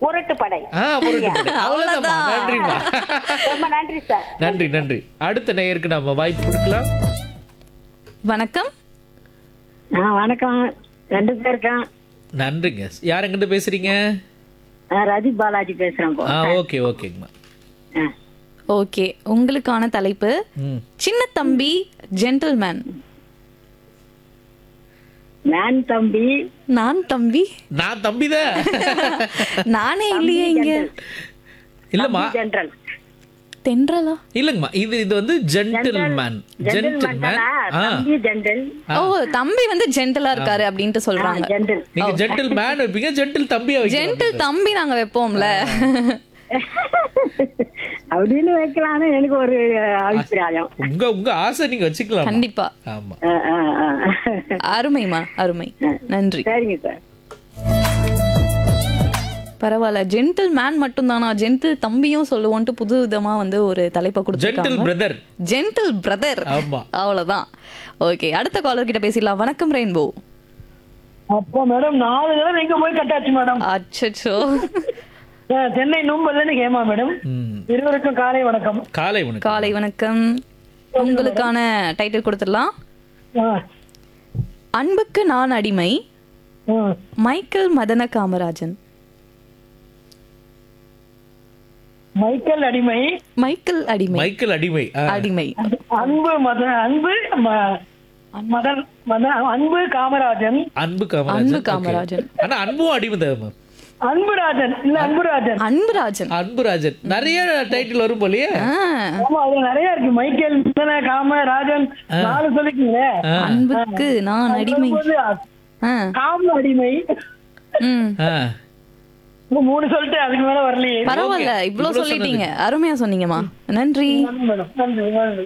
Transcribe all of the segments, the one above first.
உருட்டு படை ஆ புரட்டுப்படை அவ்வளவுதாம்மா நன்றிம்மா ரொம்ப நன்றி சார் நன்றி நன்றி அடுத்த நேயருக்கு நம்ம வாய்ப்பு கொடுக்கலாம் வணக்கம் ஆ வணக்கம் ரெண்டு பேருக்கும் நன்றிங்க யார் எங்கிட்ட பேசுறீங்க ரதி பாலாஜி பேசுறேன் ஆ ஓகே ஓகேங்கம்மா ஓகே உங்களுக்கான தலைப்பு ம் சின்ன தம்பி ஜென்டில்மேன் நான் தம்பி நான் தம்பி நான் தம்பிதான் நானே இல்லையே இங்க இல்லம்மா ஜென்ரல் தென்றலா இல்லங்கம்மா இது இது வந்து ஜென்டில்மேன் ஜென்டில்மேன் ஆ தம்பி ஜென்ரல் ஓ தம்பி வந்து ஜென்டலா இருக்காரு அப்படின்ட்டு சொல்றாங்க ஜென்ரல் நீங்க ஜென்டில் மேன் வைப்பீங்க ஜென்டில் தம்பியா வைக்கணும் ஜென்டில் தம்பி நாங்க வைப்போம்ல அப்படின்னு வைக்கலாம்னு எனக்கு ஒரு அபிப்பிராயம் உங்க உங்க ஆசை நீங்க வச்சுக்கலாம் கண்டிப்பா ஆமா ஆ, ஆ, ஆ. அருமைமா அருமை நன்றி சரிங்க சார் பரவாயில்ல ஜென்டில் மேன் மட்டும் தானா ஜென்டில் தம்பியும் சொல்லுவோன்ட்டு புது விதமா வந்து ஒரு தலைப்பை ஜென்டில் கொடுத்துருக்காங்க பிரதர் ஜென்டில் பிரதர் ஆமா அவ்வளவுதான் ஓகே அடுத்த காலர் கிட்ட பேசிடலாம் வணக்கம் ரெயின்போ அப்போ மேடம் நாலு தடவை எங்க போய் கட்டாச்சு மேடம் அச்சச்சோ அஹ் சென்னை நும்பல்ல ஹேமா மேடம் ம் இருவருக்கும் காலை வணக்கம் காலை உனக்கு காலை வணக்கம் உங்களுக்கான டைட்டில் கொடுத்துடலாம் அஹ் அன்புக்கு நான் அடிமை அஹ் மைக்கேல் மதன காமராஜன் மைக்கேல் அடிமை மைக்கேல் அடிமை மைக்கேல் அடிமை ஆ. அடிமை அன்பு மத அன்பு ம- மதன் மத- அன்பு காமராஜன் அன்பு காமராஜன் அன்பு okay. காமராஜன். ஆனா அன்பும் அடிமை தான் மேம் அன்புராஜன் இல்ல அன்புராஜன் அன்புராஜன் அன்புராஜன் நிறைய டைட்டில் வரும் போலயே ஆ, ஆமா அதுல நிறைய இருக்கு மைக்கேல் மிதன காமராஜன் நாலு சொல்லிக்கீங்களே அன்புக்கு நான் அடிமை வரும்போது ஆ, காம அடிமை ம். ஆ. இன்னும் மூணு சொல்லிட்டு அதுக்கு மேல வரலையே பரவாயில்ல Okay. இவ்ளோ இவ்ளோ சொல்லிட்டீங்க அருமையா சொன்னீங்கம்மா நன்றி நன்றி மேடம் நன்றி நன்றி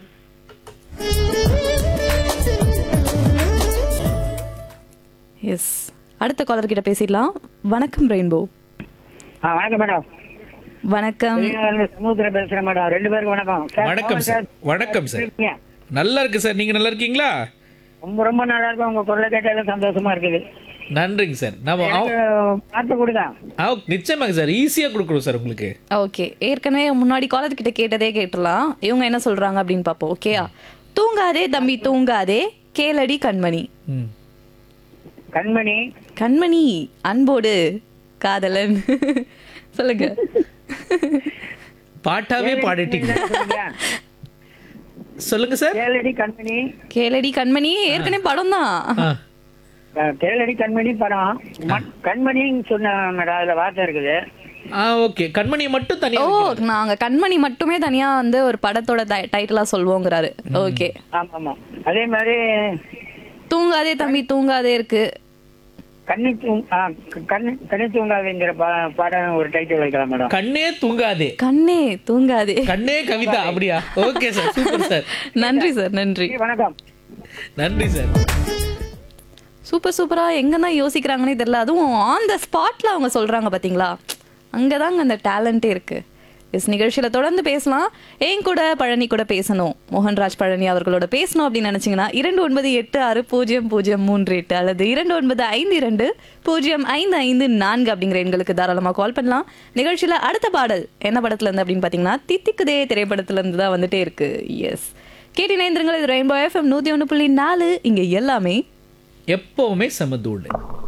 எஸ் அடுத்த காலர் கிட்ட பேசிடலாம் வணக்கம் ரெயின்போ ஆ வணக்கம் மேடம் வணக்கம் சமுத்திரம் பேசுறேன் மேடம் ரெண்டு பேருக்கும் வணக்கம் சார், வணக்கம் சார் வணக்கம் சார் இருக்கீங்க? நல்லா இருக்கு சார் நீங்க நல்லா இருக்கீங்களா ரொம்ப ரொம்ப நல்லா இருக்கும் உங்க குரலை கேட்டாலும் சந்தோஷமா இருக்குது நன்றிங்க சார் நம்ம அவ- எனக்கு பார்த்து கொடுங்க ஆ, நிச்சயமாங்க சார் ஈஸியா கொடுக்குறோம் சார் உங்களுக்கு ஓகே ஏற்கனவே முன்னாடி காலர் கிட்ட கேட்டதே கேட்டுலாம் இவங்க என்ன சொல்றாங்க அப்படின்னு பார்ப்போம் ஓகேயா தூங்காதே தம்பி தூங்காதே கேளடி கண்மணி ம். கண்மணி கண்மணி அன்போடு காதலன் சொல்லுங்க பாட்டாவே பாடிட்டீங்க சொல்லுங்க. சொல்லுங்க சார் கேளடி கண்மணி கேளடி கண்மணி ஏற்கனவே படம் தான் ஆ. அஹ், கேளடி கண்மணி படம் ம- கண்மணின்னு சொன்ன மேடம் அதுல வார்த்தை இருக்குது ஆ ஓகே கண்மணியை மட்டும் தனியா ஓ வைக்கிறோம். நாங்க கண்மணி மட்டுமே தனியா வந்து ஒரு படத்தோட டைட்டிலா சொல்லுவோங்கிறாரு ஓகே ஆமா ஆமா அதே மாதிரி தூங்காதே தம்பி தூங்காதே இருக்கு கண்ணி தூங் ஆ, கண்ணி கண்ணி தூங்காதுங்கிற பா- பாடம் ஒரு டைட்டில் வைக்கலாம் மேடம் கண்ணே தூங்காதே கண்ணே தூங்காதே கண்ணே கவிதா அப்படியா ஓகே சார் சூப்பர் சார் நன்றி சார் நன்றி வணக்கம் நன்றி சார் சூப்பர் சூப்பரா எங்கன்னா யோசிக்கிறாங்கன்னே தெரியல அதுவும் ஆன் த ஸ்பாட்ல அவங்க சொல்றாங்க பாத்தீங்களா அங்கதாங்க அந்த டேலண்டே இருக்கு எஸ் நிகழ்ச்சியில தொடர்ந்து பேசலாம் ஏன் கூட பழனி கூட பேசணும் மோகன்ராஜ் பழனி அவர்களோட பேசணும் அப்படின்னு நினைச்சீங்கன்னா இரண்டு ஒன்பது எட்டு ஆறு பூஜ்ஜியம் பூஜ்ஜியம் மூன்று எட்டு அல்லது இரண்டு ஒன்பது ஐந்து இரண்டு பூஜ்ஜியம் ஐந்து ஐந்து நான்கு அப்படிங்கிற எண்களுக்கு தாராளமா கால் பண்ணலாம் நிகழ்ச்சியில அடுத்த பாடல் என்ன படத்துல இருந்து அப்படின்னு பாத்தீங்கன்னா தித்திக்குதே திரைப்படத்துல இருந்து தான் வந்துட்டே இருக்கு எஸ் கேட்டி நேந்திரங்கள் இது ரெயின்போ எஃப்எம் நூத்தி ஒன்று புள்ளி நாலு இங்க எல்லாமே எப்பவுமே சமதூள்